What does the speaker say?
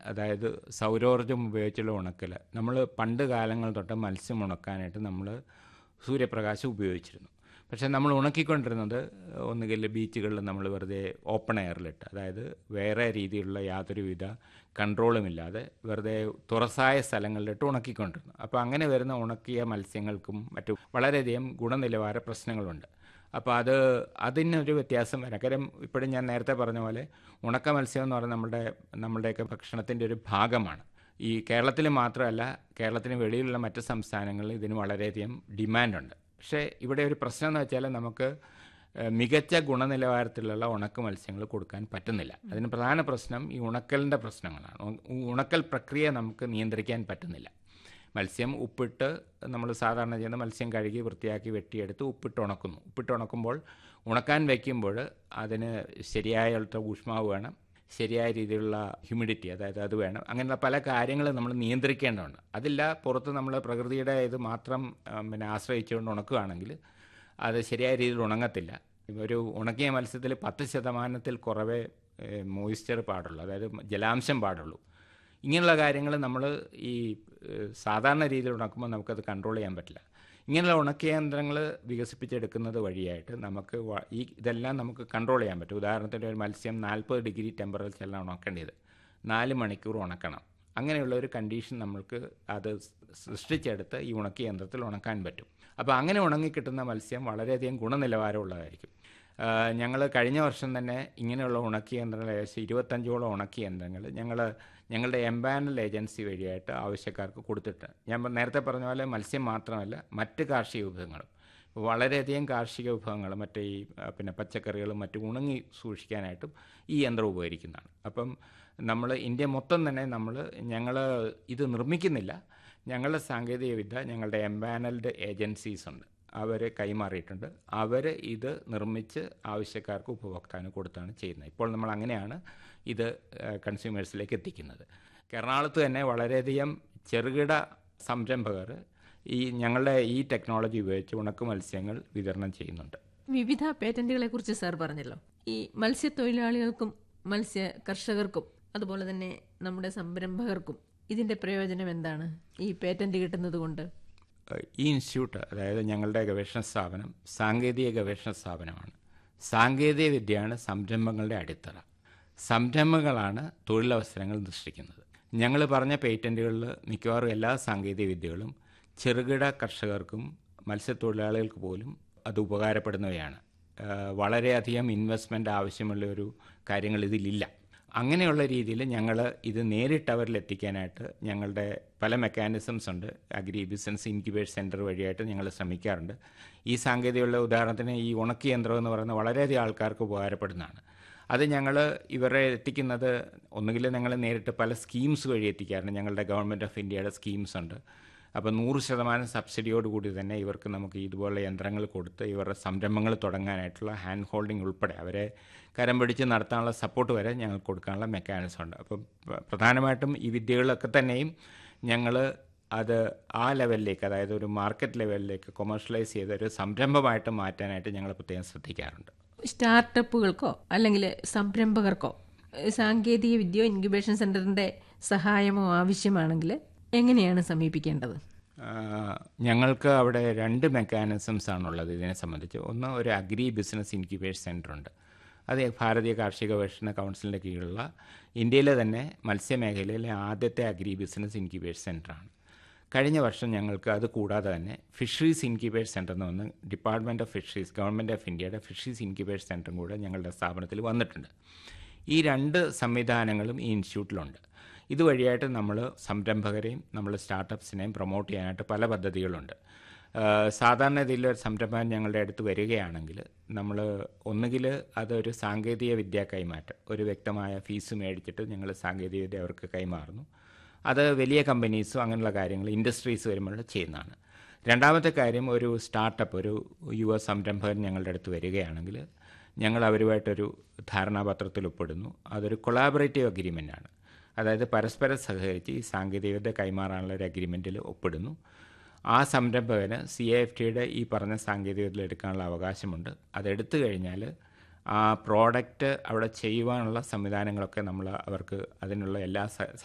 അതായത് സൗരോർജ്ജം ഉപയോഗിച്ചുള്ള ഉണക്കൽ നമ്മൾ പണ്ട് കാലങ്ങൾ തൊട്ട് മത്സ്യം ഉണക്കാനായിട്ട് നമ്മൾ സൂര്യപ്രകാശം ഉപയോഗിച്ചിരുന്നു പക്ഷേ നമ്മൾ ഉണക്കിക്കൊണ്ടിരുന്നത് ഒന്നുകിൽ ബീച്ചുകളിൽ നമ്മൾ വെറുതെ ഓപ്പൺ എയറിലിട്ട് അതായത് വേറെ രീതിയിലുള്ള യാതൊരുവിധ കൺട്രോളുമില്ലാതെ വെറുതെ തുറസായ സ്ഥലങ്ങളിലിട്ട് ഉണക്കിക്കൊണ്ടിരുന്നു അപ്പോൾ അങ്ങനെ വരുന്ന ഉണക്കിയ മത്സ്യങ്ങൾക്കും മറ്റും വളരെയധികം ഗുണനിലവാര പ്രശ്നങ്ങളുണ്ട് അപ്പോൾ അത് അതിനൊരു വ്യത്യാസം വരാം കാര്യം ഇപ്പോഴും ഞാൻ നേരത്തെ പറഞ്ഞ പോലെ ഉണക്ക മത്സ്യം എന്ന് പറയുന്നത് നമ്മുടെ നമ്മുടെയൊക്കെ ഭക്ഷണത്തിൻ്റെ ഒരു ഭാഗമാണ് ഈ കേരളത്തിൽ മാത്രമല്ല കേരളത്തിന് വെളിയിലുള്ള മറ്റ് സംസ്ഥാനങ്ങളിൽ ഇതിന് വളരെയധികം ഡിമാൻഡുണ്ട് പക്ഷേ ഇവിടെ ഒരു പ്രശ്നം എന്ന് വെച്ചാൽ നമുക്ക് ഏഹ്, മികച്ച ഗുണനിലവാരത്തിലുള്ള ഉണക്ക മത്സ്യങ്ങൾ കൊടുക്കാൻ പറ്റുന്നില്ല അതിന് പ്രധാന പ്രശ്നം ഈ ഉണക്കലിൻ്റെ പ്രശ്നങ്ങളാണ് ഉ- ഉണക്കൽ പ്രക്രിയ നമുക്ക് നിയന്ത്രിക്കാൻ പറ്റുന്നില്ല മത്സ്യം ഉപ്പിട്ട് നമ്മൾ സാധാരണ ചെയ്യുന്ന മത്സ്യം കഴുകി വൃത്തിയാക്കി വെട്ടിയെടുത്ത് ഉപ്പിട്ട് ഉണക്കുന്നു ഉപ്പിട്ട് ഉണക്കുമ്പോൾ ഉണക്കാൻ വയ്ക്കുമ്പോൾ അതിന് ശരിയായ ഊഷ്മാവ് വേണം ശരിയായ രീതിയിലുള്ള ഹ്യൂമിഡിറ്റി അതായത് അത് വേണം അങ്ങനെയുള്ള പല കാര്യങ്ങളും നമ്മൾ നിയന്ത്രിക്കേണ്ടതുണ്ട് അതില്ല പുറത്ത് നമ്മൾ പ്രകൃതിയുടെ ഇത് മാത്രം ആ, പിന്നെ ആശ്രയിച്ചുകൊണ്ട് ഉണക്കുകയാണെങ്കിൽ അത് ശരിയായ രീതിയിൽ ഉണങ്ങത്തില്ല ഒരു ഉണക്കിയ മത്സ്യത്തിൽ പത്ത് ശതമാനത്തിൽ കുറവേ മോയിസ്ചർ പാടുള്ളൂ അതായത് ജലാംശം പാടുള്ളൂ ഇങ്ങനെയുള്ള കാര്യങ്ങൾ നമ്മൾ ഈ ഏഹ്, സാധാരണ രീതിയിൽ ഉണക്കുമ്പോൾ നമുക്കത് കൺട്രോൾ ചെയ്യാൻ പറ്റില്ല ഇങ്ങനെയുള്ള ഉണക്കിയ യന്ത്രങ്ങൾ വികസിപ്പിച്ചെടുക്കുന്നത് വഴിയായിട്ട് നമുക്ക് വ- ഈ ഇതെല്ലാം നമുക്ക് കൺട്രോൾ ചെയ്യാൻ പറ്റും ഉദാഹരണത്തിന് ഒരു മത്സ്യം നാൽപ്പത് ഡിഗ്രി ടെമ്പറേച്ചറിലാണ് ഉണക്കേണ്ടത് നാല് മണിക്കൂർ ഉണക്കണം അങ്ങനെയുള്ള ഒരു കണ്ടീഷൻ നമ്മൾക്ക് അത് സൃഷ്ടിച്ചെടുത്ത് ഈ ഉണക്കിയ യന്ത്രത്തിൽ ഉണക്കാൻ പറ്റും അപ്പോൾ അങ്ങനെ ഉണങ്ങിക്കിട്ടുന്ന മത്സ്യം വളരെയധികം ഗുണനിലവാരമുള്ളതായിരിക്കും ഞങ്ങൾ കഴിഞ്ഞ വർഷം തന്നെ ഇങ്ങനെയുള്ള ഉണക്കിയ യന്ത്രങ്ങൾ ഏകദേശം ഇരുപത്തഞ്ചോളം ഉണക്കിയ യന്ത്രങ്ങൾ ഞങ്ങൾ ഞങ്ങളുടെ എംപാനൽ ഏജൻസി വഴിയായിട്ട് ആവശ്യക്കാർക്ക് കൊടുത്തിട്ട് ഞാൻ പ- നേരത്തെ പറഞ്ഞ പോലെ മത്സ്യം മാത്രമല്ല മറ്റ് കാർഷിക വിഭവങ്ങളും വളരെയധികം കാർഷിക വിഭവങ്ങൾ മറ്റേ ഈ ആ, പിന്നെ പച്ചക്കറികളും മറ്റും ഉണങ്ങി സൂക്ഷിക്കാനായിട്ടും ഈ യന്ത്രം ഉപകരിക്കുന്നതാണ് അപ്പം നമ്മൾ ഇന്ത്യ മൊത്തം തന്നെ നമ്മൾ ഞങ്ങൾ ഇത് നിർമ്മിക്കുന്നില്ല ഞങ്ങളുടെ സാങ്കേതികവിദ്യ ഞങ്ങളുടെ എംപാനൽഡ് ഏജൻസീസ് ഉണ്ട് അവരെ കൈമാറിയിട്ടുണ്ട് അവർ ഇത് നിർമ്മിച്ച് ആവശ്യക്കാർക്ക് ഉപഭോക്താവിന് കൊടുത്താണ് ചെയ്യുന്നത് ഇപ്പോൾ നമ്മൾ അങ്ങനെയാണ് ഇത് കൺസ്യൂമേഴ്സിലേക്ക് എത്തിക്കുന്നത് എറണാകുളത്ത് തന്നെ വളരെയധികം ചെറുകിട സംരംഭകർ ഈ ഞങ്ങളുടെ ഈ ടെക്നോളജി ഉപയോഗിച്ച് ഉണക്ക് മത്സ്യങ്ങൾ വിതരണം ചെയ്യുന്നുണ്ട് വിവിധ പേറ്റന്റുകളെ കുറിച്ച് സാർ പറഞ്ഞല്ലോ ഈ മത്സ്യത്തൊഴിലാളികൾക്കും മത്സ്യ കർഷകർക്കും അതുപോലെ തന്നെ നമ്മുടെ സംരംഭകർക്കും ഇതിന്റെ പ്രയോജനം എന്താണ് ഈ പേറ്റന്റ് കിട്ടുന്നത് കൊണ്ട് ഏഹ് ഈ ഇൻസ്റ്റിറ്റ്യൂട്ട് അതായത് ഞങ്ങളുടെ ഗവേഷണ സ്ഥാപനം സാങ്കേതിക ഗവേഷണ സ്ഥാപനമാണ് സാങ്കേതിക വിദ്യയാണ് സംരംഭങ്ങളുടെ അടിത്തറ സംരംഭങ്ങളാണ് തൊഴിലവസരങ്ങൾ സൃഷ്ടിക്കുന്നത് ഞങ്ങൾ പറഞ്ഞ പേറ്റൻറ്റുകളിൽ മിക്കവാറും എല്ലാ സാങ്കേതിക വിദ്യകളും ചെറുകിട കർഷകർക്കും മത്സ്യത്തൊഴിലാളികൾക്ക് പോലും അത് ഉപകാരപ്പെടുന്നവയാണ് ഏഹ് വളരെയധികം ഇൻവെസ്റ്റ്മെൻ്റ് ആവശ്യമുള്ള ഒരു കാര്യങ്ങൾ ഇതിലില്ല അങ്ങനെയുള്ള രീതിയിൽ ഞങ്ങൾ ഇത് നേരിട്ട് അവരിൽ എത്തിക്കാനായിട്ട് ഞങ്ങളുടെ പല മെക്കാനിസംസ് ഉണ്ട് അഗ്രി ബിസിനസ് ഇൻക്യുബേറ്റ് സെൻറ്റർ വഴിയായിട്ട് ഞങ്ങൾ ശ്രമിക്കാറുണ്ട് ഈ സാങ്കേതികമുള്ള ഉദാഹരണത്തിന് ഈ ഉണക്കി യന്ത്രം എന്ന് പറയുന്നത് വളരെയധികം ആൾക്കാർക്ക് ഉപകാരപ്പെടുന്നതാണ് അത് ഞങ്ങൾ ഇവരെ എത്തിക്കുന്നത് ഒന്നുകിൽ ഞങ്ങൾ നേരിട്ട് പല സ്കീംസ് വഴി എത്തിക്കാറുണ്ട് ഞങ്ങളുടെ ഗവൺമെൻറ് ഓഫ് ഇന്ത്യയുടെ സ്കീംസ് ഉണ്ട് അപ്പോൾ നൂറ് ശതമാനം സബ്സിഡിയോട് കൂടി തന്നെ ഇവർക്ക് നമുക്ക് ഇതുപോലെ യന്ത്രങ്ങൾ കൊടുത്ത് ഇവരുടെ സംരംഭങ്ങൾ തുടങ്ങാനായിട്ടുള്ള ഹാൻഡ് ഹോൾഡിംഗ് ഉൾപ്പെടെ അവരെ കരം പിടിച്ച് നടത്താനുള്ള സപ്പോർട്ട് വരെ ഞങ്ങൾ കൊടുക്കാനുള്ള മെക്കാനിസം ഉണ്ട് അപ്പം പ്ര- പ്രധാനമായിട്ടും ഈ വിദ്യകളൊക്കെ തന്നെയും ഞങ്ങൾ അത് ആ ലെവലിലേക്ക് അതായത് ഒരു മാർക്കറ്റ് ലെവലിലേക്ക് കൊമേഴ്ഷ്യലൈസ് ചെയ്ത ഒരു സംരംഭമായിട്ട് മാറ്റാനായിട്ട് ഞങ്ങൾ പ്രത്യേകം ശ്രദ്ധിക്കാറുണ്ട് സ്റ്റാർട്ടപ്പുകൾക്കോ അല്ലെങ്കിൽ സംരംഭകർക്കോ ഏഹ് സാങ്കേതിക വിദ്യയോ ഇൻക്യുബേഷൻ സെന്ററിന്റെ സഹായമോ ആവശ്യമാണെങ്കിൽ എങ്ങനെയാണ് സമീപിക്കേണ്ടത് ആ, ഞങ്ങൾക്ക് അവിടെ രണ്ട് മെക്കാനിസംസ് ആണുള്ളത് ഇതിനെ സംബന്ധിച്ച് ഒന്ന് ഒരു അഗ്രി ബിസിനസ് ഇൻക്യുബേഷൻ സെൻ്റർ ഉണ്ട് അത് ഭാരതീയ കാർഷിക ഗവേഷണ കൗൺസിലിൻ്റെ കീഴിലുള്ള ഇന്ത്യയിലെ തന്നെ മത്സ്യമേഖലയിലെ ആദ്യത്തെ അഗ്രി ബിസിനസ് ഇൻക്യുബേഷൻ സെൻ്ററാണ് കഴിഞ്ഞ വർഷം ഞങ്ങൾക്ക് അത് കൂടാതെ തന്നെ ഫിഷറീസ് ഇൻക്യുബേഷൻ സെൻ്റർ എന്ന് പറഞ്ഞ് department of fisheries government of ഇന്ത്യയുടെ ഫിഷറീസ് ഇൻക്യുബേഷൻ സെൻ്ററും കൂടെ ഞങ്ങളുടെ സ്ഥാപനത്തിൽ വന്നിട്ടുണ്ട് ഈ രണ്ട് സംവിധാനങ്ങളും ഈ ഇൻസ്റ്റിറ്റ്യൂട്ടിലുണ്ട് ഇതുവഴിയായിട്ട് നമ്മൾ സംരംഭകരെയും നമ്മൾ സ്റ്റാർട്ടപ്സിനെയും പ്രൊമോട്ട് ചെയ്യാനായിട്ട് പല പദ്ധതികളുണ്ട് ആഹ് സാധാരണ രീതിയിൽ ഒരു സംരംഭം ഞങ്ങളുടെ അടുത്ത് വരികയാണെങ്കിൽ നമ്മൾ ഒന്നുകിൽ അതൊരു സാങ്കേതിക വിദ്യ കൈമാറ്റം ഒരു വ്യക്തമായ ഫീസ് മേടിച്ചിട്ട് ഞങ്ങൾ സാങ്കേതിക വിദ്യ അവർക്ക് കൈമാറുന്നു അത് വലിയ കമ്പനീസും അങ്ങനെയുള്ള കാര്യങ്ങൾ ഇൻഡസ്ട്രീസ് വരുമ്പോൾ ചെയ്യുന്നതാണ് രണ്ടാമത്തെ കാര്യം ഒരു സ്റ്റാർട്ടപ്പ് ഒരു യുവ സംരംഭകൻ ഞങ്ങളുടെ അടുത്ത് വരികയാണെങ്കിൽ ഞങ്ങൾ അവരുമായിട്ടൊരു ധാരണാപത്രത്തിൽ ഒപ്പിടുന്നു അതൊരു കൊളാബറേറ്റീവ് അഗ്രിമെൻ്റ് ആണ് അതായത് പരസ്പരം സഹകരിച്ച് ഈ സാങ്കേതികവിദ്യ കൈമാറാനുള്ള ഒരു അഗ്രിമെൻറ്റിൽ ഒപ്പിടുന്നു ആ സംരംഭകന് സി എ എഫ് ടിയുടെ ഈ പറഞ്ഞ സാങ്കേതികവിദ്യ എടുക്കാനുള്ള അവകാശമുണ്ട് അതെടുത്തു കഴിഞ്ഞാൽ ആ പ്രോഡക്റ്റ് അവിടെ ചെയ്യുവാനുള്ള സംവിധാനങ്ങളൊക്കെ നമ്മൾ അവർക്ക് അതിനുള്ള എല്ലാ സ